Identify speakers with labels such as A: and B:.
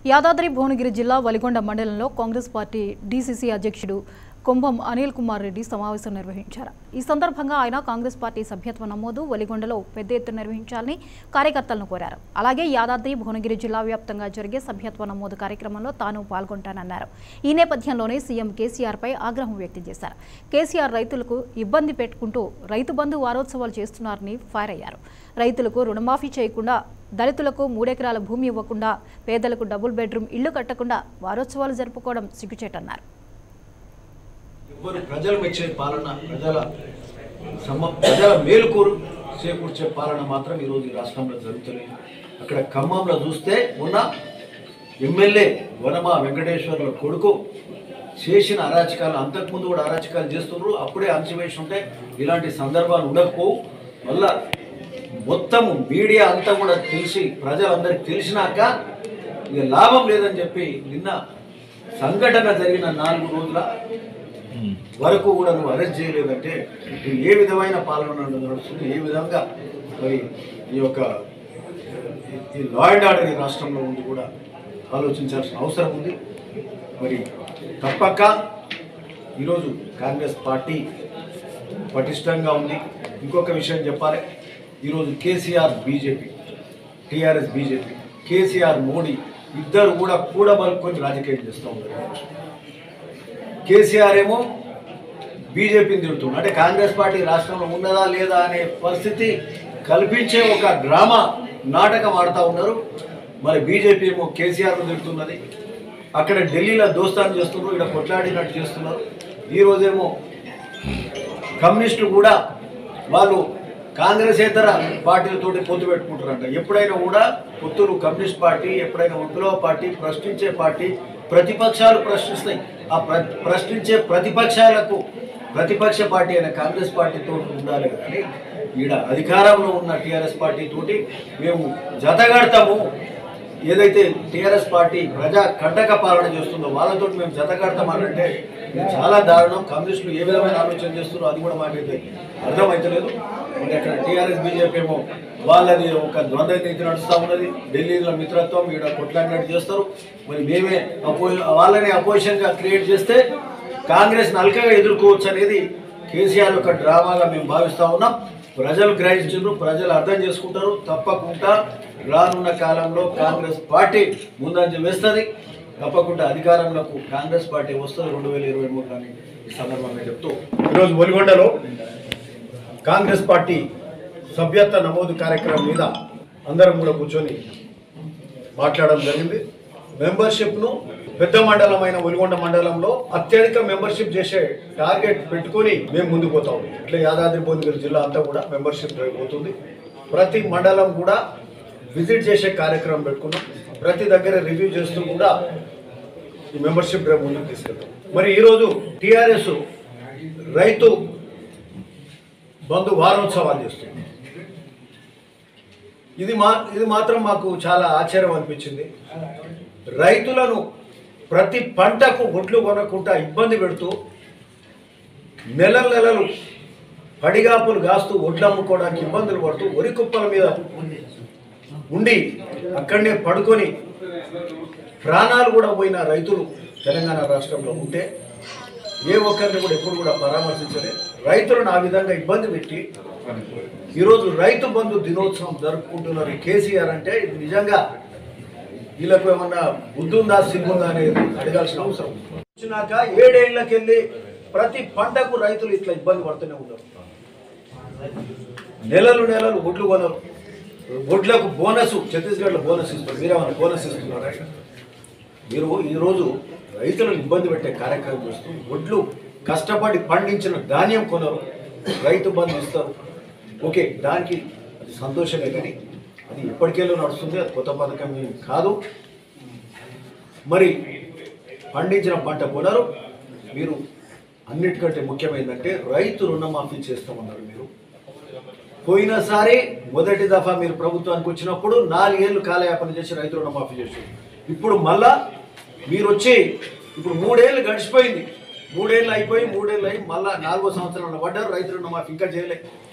A: యాదాద్రి భువనగిరి జిల్లా వలిగొండ మండలంలో Congress party DCC అధ్యక్షుడు కుంభం అనిల్ కుమార్ రెడ్డి సమావేశం నిర్వహించారు ఈ సందర్భంగా ఆయన కాంగ్రెస్ పార్టీ సభ్యత్వ నమోదు వలిగొండలో పెద్ద ఎత్తున నిర్వహించాలని కార్యకర్తలను కోరారు అలాగే యాదాద్రి భువనగిరి జిల్లా వ్యాప్తంగా జరిగే సభ్యత్వ నమోదు కార్యక్రమంలో తాను పాల్గొంటానన్నారు ఈ నేపథ్యంలోనే సీఎం కేసీఆర్పై ఆగ్రహం వ్యక్తం చేశారు కేసీఆర్ రైతులకు ఇబ్బంది పెట్టుకుంటూ రైతు బంధు వారోత్సవాలు చేస్తున్నారని ఫైర్ అయ్యారు రైతులకు రుణమాఫీ చేయకుండా దళితులకు మూడెకరాల భూమి ఇవ్వకుండా పేదలకు డబుల్ బెడ్రూమ్ ఇళ్లు కట్టకుండా వారోత్సవాలు జరుపుకోవడం సిగ్గుచేటన్నారు
B: ఎవ్వరు ప్రజలు మెచ్చే పాలన ప్రజల సమ ప్రజల మేలుకోరు చేకూర్చే పాలన మాత్రం ఈరోజు ఈ రాష్ట్రంలో జరుగుతుంది అక్కడ ఖమ్మంలో చూస్తే ఉన్న ఎమ్మెల్యే వనమా వెంకటేశ్వర్ల కొడుకు చేసిన అరాచకాలు అంతకుముందు కూడా అరాచకాలు చేస్తున్నారు అప్పుడే అంచవేసి ఉంటే ఇలాంటి సందర్భాలు ఉండకపోవు మళ్ళా మొత్తం మీడియా అంతా కూడా తెలిసి ప్రజలందరికీ తెలిసినాక ఇక లాభం లేదని చెప్పి నిన్న సంఘటన జరిగిన నాలుగు రోజుల వరకు కూడా నువ్వు అరెస్ట్ చేయలేదంటే నువ్వు ఏ విధమైన పాలన నడుస్తుంది ఏ విధంగా మరి ఈ యొక్క ఈ లా అండ్ ఆర్డర్ ఈ రాష్ట్రంలో ఉంది కూడా ఆలోచించాల్సిన అవసరం ఉంది మరి తప్పక ఈరోజు కాంగ్రెస్ పార్టీ పటిష్టంగా ఉంది ఇంకొక విషయం చెప్పాలి ఈరోజు KCR BJP TRS BJP KCR Modi ఇద్దరు కూడా కూడబలుకొని రాజకీయం చేస్తూ ఉన్నారు కేసీఆర్ ఏమో బీజేపీని తిరుగుతుంది అంటే కాంగ్రెస్ పార్టీ రాష్ట్రంలో ఉన్నదా లేదా అనే పరిస్థితి కల్పించే ఒక డ్రామా నాటకం ఆడుతూ ఉన్నారు మరి బీజేపీ ఏమో కేసీఆర్ను తిడుతున్నది అక్కడ ఢిల్లీలో దోస్తాను చేస్తున్నారు ఇక్కడ కొట్లాడినట్టు చేస్తున్నారు ఈరోజేమో కమ్యూనిస్టులు కూడా వాళ్ళు కాంగ్రెసేతర పార్టీలతోటి పొత్తు పెట్టుకుంటారంట ఎప్పుడైనా కూడా పొత్తులు కమ్యూనిస్ట్ పార్టీ ఎప్పుడైనా విప్లవ పార్టీ ప్రశ్నించే పార్టీ ప్రతిపక్షాలు ప్రశ్నిస్తాయి ఆ ప్ర ప్రశ్నించే ప్రతిపక్షాలకు ప్రతిపక్ష పార్టీ అయిన కాంగ్రెస్ పార్టీతో ఉండాలి కానీ ఈడ అధికారంలో ఉన్న టీఆర్ఎస్ పార్టీ తోటి మేము జతగడతాము ఏదైతే టీఆర్ఎస్ పార్టీ ప్రజా కంటక పాలన చేస్తుందో వాళ్ళతో మేము జతకడతామనంటే ఇది చాలా దారుణం కమ్యూనిస్టులు ఏ విధమైన ఆలోచన చేస్తున్నారో అది కూడా మాకైతే అర్థమవుతలేదు మరి అక్కడ టీఆర్ఎస్ బీజేపీ ఏమో వాళ్ళది ఒక ద్వంద్వ నీతి నడుస్తూ ఉన్నది ఢిల్లీలో మిత్రత్వం ఈడ కొట్లాడినట్టు చేస్తారు మరి మేమే అపో వాళ్ళని అపోజిషన్గా క్రియేట్ చేస్తే కాంగ్రెస్ నల్కగా ఎదుర్కోవచ్చు అనేది కేసీఆర్ యొక్క డ్రామాగా మేము భావిస్తూ ఉన్నాం ప్రజలు గ్రహించారు ప్రజలు అర్థం చేసుకుంటారు తప్పకుండా రానున్న కాలంలో కాంగ్రెస్ పార్టీ ముందంజ వేస్తుంది తప్పకుండా అధికారంలోకి కాంగ్రెస్ పార్టీ వస్తుంది రెండు వేల ఇరవై మూడు కానీ ఈ సందర్భంగా చెప్తూ ఈరోజు ఒలిగొండలో కాంగ్రెస్ పార్టీ సభ్యత్వ నమోదు కార్యక్రమం మీద అందరం కూడా కూర్చొని మాట్లాడడం జరిగింది మెంబర్షిప్ను పెద్ద మండలమైన ఒలిగొండ మండలంలో అత్యధిక మెంబర్షిప్ చేసే టార్గెట్ పెట్టుకొని మేము ముందుకు పోతాం ఇట్లా యాదాద్రి భువనగిరి జిల్లా అంతా కూడా మెంబర్షిప్ డ్రైవ్ పోతుంది ప్రతి మండలం కూడా విజిట్ చేసే కార్యక్రమం పెట్టుకున్నాం ప్రతి దగ్గర రివ్యూ చేస్తూ కూడా ఈ మెంబర్షిప్ డ్రైవ్ ముందుకు తీసుకెళ్తాం మరి ఈరోజు టీఆర్ఎస్ రైతు బంధు వారోత్సవాలు చేస్తుంది ఇది మా ఇది మాత్రం మాకు చాలా ఆశ్చర్యం అనిపించింది రైతులను ప్రతి పంటకు ఒట్లు కొనకుండా ఇబ్బంది పెడుతూ నెల నెలలు పడిగాపులు కాస్తూ ఒడ్లు అమ్ముకోవడానికి ఇబ్బందులు పడుతూ వరి కుప్పల మీద ఉండి అక్కడనే పడుకొని ప్రాణాలు కూడా పోయిన రైతులు తెలంగాణ రాష్ట్రంలో ఉంటే ఏ ఒక్కరిని కూడా ఎప్పుడు కూడా పరామర్శించలేదు రైతులను ఆ విధంగా ఇబ్బంది పెట్టి ఈరోజు రైతు బంధు దినోత్సవం జరుపుకుంటున్నారు ఈ కేసీఆర్ అంటే ఇది నిజంగా వీళ్ళకు ఏమన్నా బుద్ధి ఉందా సిగ్గుందా అనేది అడగాల్సిన అవసరం ఉంది. వచ్చినాక ఏడేళ్లకి వెళ్ళి ప్రతి పంటకు రైతులు ఇట్లా ఇబ్బంది పడుతూనే ఉంటారు నెలలు నెలలు ఒడ్లు కొనరు ఒడ్లకు బోనస్ ఛత్తీస్గఢ్లో బోనస్ ఇస్తారు మీరేమన్నా బోనస్ ఇస్తున్నారా మీరు ఈరోజు రైతులను ఇబ్బంది పెట్టే కార్యక్రమం చేస్తూ ఒడ్లు కష్టపడి పండించిన ధాన్యం కొనరు రైతు బంధు ఇస్తారు ఓకే దానికి అది సంతోషమే కానీ అది ఎప్పటికెళ్ళో నడుస్తుంది అది కొత్త పథకం ఏం కాదు మరి పండించిన పంట కొనరు మీరు అన్నిటికంటే ముఖ్యమైనదంటే రైతు రుణమాఫీ చేస్తామన్నారు మీరు పోయినసారి మొదటి దఫా మీరు ప్రభుత్వానికి వచ్చినప్పుడు నాలుగేళ్లు కాలయాపన చేసి రైతు రుణమాఫీ చేశారు ఇప్పుడు మళ్ళా మీరు వచ్చి ఇప్పుడు మూడేళ్ళు గడిచిపోయింది మూడేళ్ళు అయిపోయి మూడేళ్ళు అయి మళ్ళా నాలుగో సంవత్సరంలో పడ్డారు రైతు రుణమాఫీ ఇంకా చేయలే